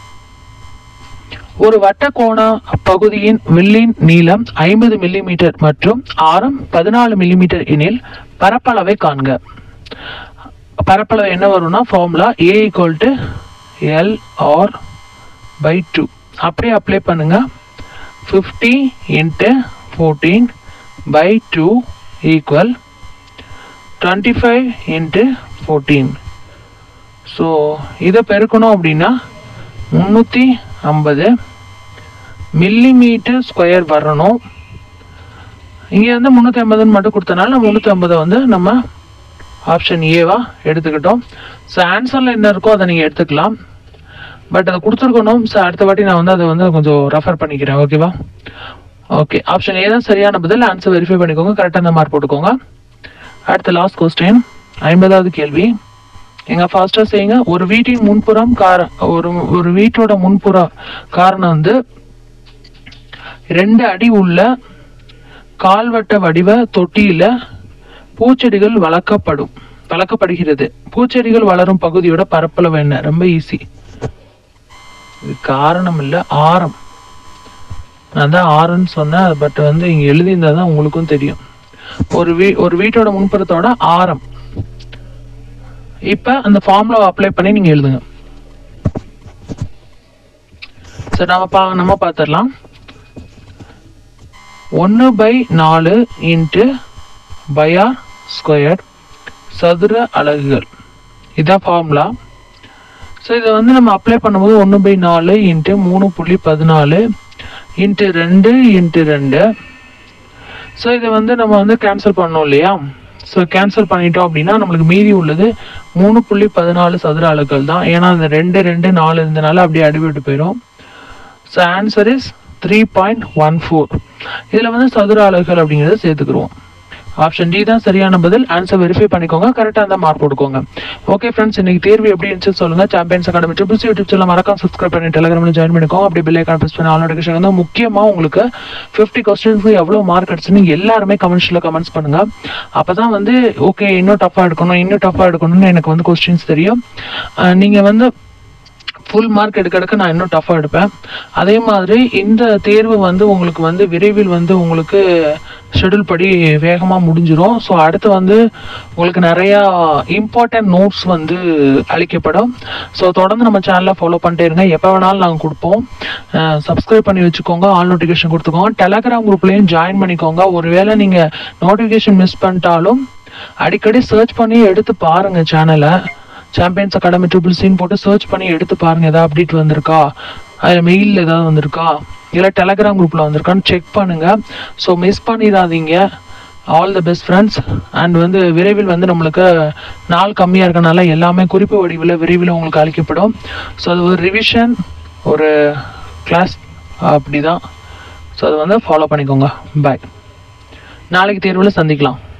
ஒரு வட்டக்கோண பகுதியின் வில்லின் நீளம் ஐம்பது மில்லிமீட்டர் மற்றும் ஆரம் பதினாலு மில்லிமீட்டர் எனில் பரப்பளவை காண்க பரப்பளவு என்ன வரும்னா formula A equal to L R by two அப்படியே அப்ளை பண்ணுங்க fifty into fourteen by two equal twenty five into fourteen so இதை பெருக்கணும் அப்படின்னா முந்நூற்றி ஐம்பது மில்லிமீட்டர் ஸ்கொயர் வரணும் இங்கே வந்து முந்நூற்றி ஐம்பதுன்னு மட்டும் கொடுத்தனால முந்நூற்றி ஐம்பதை வந்து நம்ம ஆப்ஷன் ஏவா எடுத்துக்கிட்டோம் ஸோ ஆன்சரில் என்ன இருக்கோ அதை நீங்கள் எடுத்துக்கலாம் பட் அதை கொடுத்துருக்கணும் ஸோ அடுத்த வாட்டி நான் வந்து அதை வந்து கொஞ்சம் ரெஃபர் பண்ணிக்கிறேன் ஓகேவா ஓகே ஆப்ஷன் ஏ தான் சரியான பதில் ஆன்சர் வெரிஃபை பண்ணிக்கோங்க கரெக்டாக அந்த மார்க் போட்டுக்கோங்க அடுத்த லாஸ்ட் கொஸ்டின் ஐம்பதாவது கேள்வி எங்க ஃபாஸ்டா செய்யுங்க ஒரு வீட்டின் முன்புறம் கார ஒரு ஒரு வீட்டோட முன்புற காரணம் வந்து ரெண்டு அடி உள்ள கால்வட்ட வடிவ தொட்டியில பூச்செடிகள் வளர்க்கப்படும் வளர்க்கப்படுகிறது பூச்செடிகள் வளரும் பகுதியோட பரப்பளவு என்ன ரொம்ப ஈஸி இது காரணம் இல்ல ஆரம் நான் தான் ஆறுன்னு சொன்னேன் பட் வந்து இங்க எழுதியிருந்தா தான் உங்களுக்கும் தெரியும் ஒரு வீ ஒரு வீட்டோட முன்புறத்தோட ஆரம் இப்ப அந்த ஃபார்முலா அப்ளை பண்ணி நீங்க எழுதுங்க சரி நம்ம பா நம்ம பார்த்துடலாம் ஒன்று பை நாலு இன்ட்டு பைஆர் ஸ்கொயர் சதுர அலகுகள் இதான் ஃபார்முலா ஸோ இதை வந்து நம்ம அப்ளை பண்ணும்போது ஒன்று பை நாலு இன்ட்டு மூணு புள்ளி பதினாலு இன்ட்டு ரெண்டு இன்ட்டு ரெண்டு ஸோ இதை வந்து நம்ம வந்து கேன்சல் பண்ணோம் இல்லையா ஸோ கேன்சல் பண்ணிட்டோம் அப்படின்னா நம்மளுக்கு மீதி உள்ளது மூணு புள்ளி பதினாலு சதுர அலகுகள் தான் ஏன்னா அந்த ரெண்டு ரெண்டு நாலு இருந்தனால அப்படியே அடிபட்டு போயிடும் so answer is three point one four இதில் வந்து சதுர அலகுகள் அப்படிங்கிறத சேர்த்துக்குருவோம் ஆப்ஷன் டி தான் சரியான பதில் ஆன்சர் வெரிஃபை பண்ணிக்கோங்க கரெக்டாக இருந்தால் மார்க் போட்டுக்கோங்க ஓகே ஃப்ரெண்ட்ஸ் இன்னைக்கு தேர்வு எப்படி இருந்துச்சு சொல்லுங்க champions academy triples YouTube channel மறக்காம சப்ஸ்கிரைப் பண்ணி டெலிகிராமில் ஜாயின் பண்ணிக்கோங்க அப்படி பெல் ஐக்கான் ப்ரெஸ் பண்ணி ஆல் நோட்டிஃபிகேஷன் வந்து முக்கியமாக உங்களுக்கு ஃபிஃப்டி கொஸ்டின்ஸ்க்கு எவ்வளோ மார்க் அடிச்சுன்னு எல்லாருமே கமெண்ட்ஸில் கமெண்ட்ஸ் பண்ணுங்க அப்போ தான் வந்து ஓகே இன்னும் டஃப்பாக எடுக்கணும் இன்னும் டஃப்பாக எடுக்கணும்னு எனக்கு வந்து கொஸ்டின்ஸ் தெரியும் அஹ் நீங்க வந்து ஃபுல் மார்க் எடுக்க எடுக்க நான் இன்னும் டஃப்பாக எடுப்பேன் அதே மாதிரி இந்த தேர்வு வந்து உங்களுக்கு வந்து விரைவில் வந்து உங்களுக்கு ஷெட்யூல் படி வேகமாக முடிஞ்சிடும் ஸோ அடுத்து வந்து உங்களுக்கு நிறையா இம்பார்ட்டன்ட் நோட்ஸ் வந்து அளிக்கப்படும் ஸோ தொடர்ந்து நம்ம சேனலை ஃபாலோ பண்ணிட்டே இருங்க எப்போ வேணாலும் நாங்கள் கொடுப்போம் சப்ஸ்கிரைப் பண்ணி வச்சுக்கோங்க ஆல் நோட்டிஃபிகேஷன் கொடுத்துக்கோங்க டெலகிராம் குரூப்லேயும் ஜாயின் பண்ணிக்கோங்க ஒருவேளை நீங்கள் நோட்டிஃபிகேஷன் மிஸ் பண்ணிட்டாலும் அடிக்கடி சர்ச் பண்ணி எடுத்து பாருங்க சேனலை சாம்பியன்ஸ் அகாடமி ட்ரிபிள் சின்னு போட்டு சர்ச் பண்ணி எடுத்து பாருங்க ஏதாவது அப்டேட் வந்திருக்கா அதில் மெயிலில் ஏதாவது வந்திருக்கா இல்லை டெலகிராம் குரூப்பில் வந்திருக்கான்னு செக் பண்ணுங்க ஸோ மிஸ் பண்ணிடாதீங்க all the best friends and வந்து விரைவில் வந்து நம்மளுக்கு நாள் கம்மியாக இருக்கனால எல்லாமே குறிப்பு வடிவில் விரைவில் உங்களுக்கு அளிக்கப்படும் ஸோ அது ஒரு ரிவிஷன் ஒரு கிளாஸ் அப்படி தான் ஸோ அதை வந்து ஃபாலோ பண்ணிக்கோங்க பாய் நாளைக்கு தேர்வில் சந்திக்கலாம்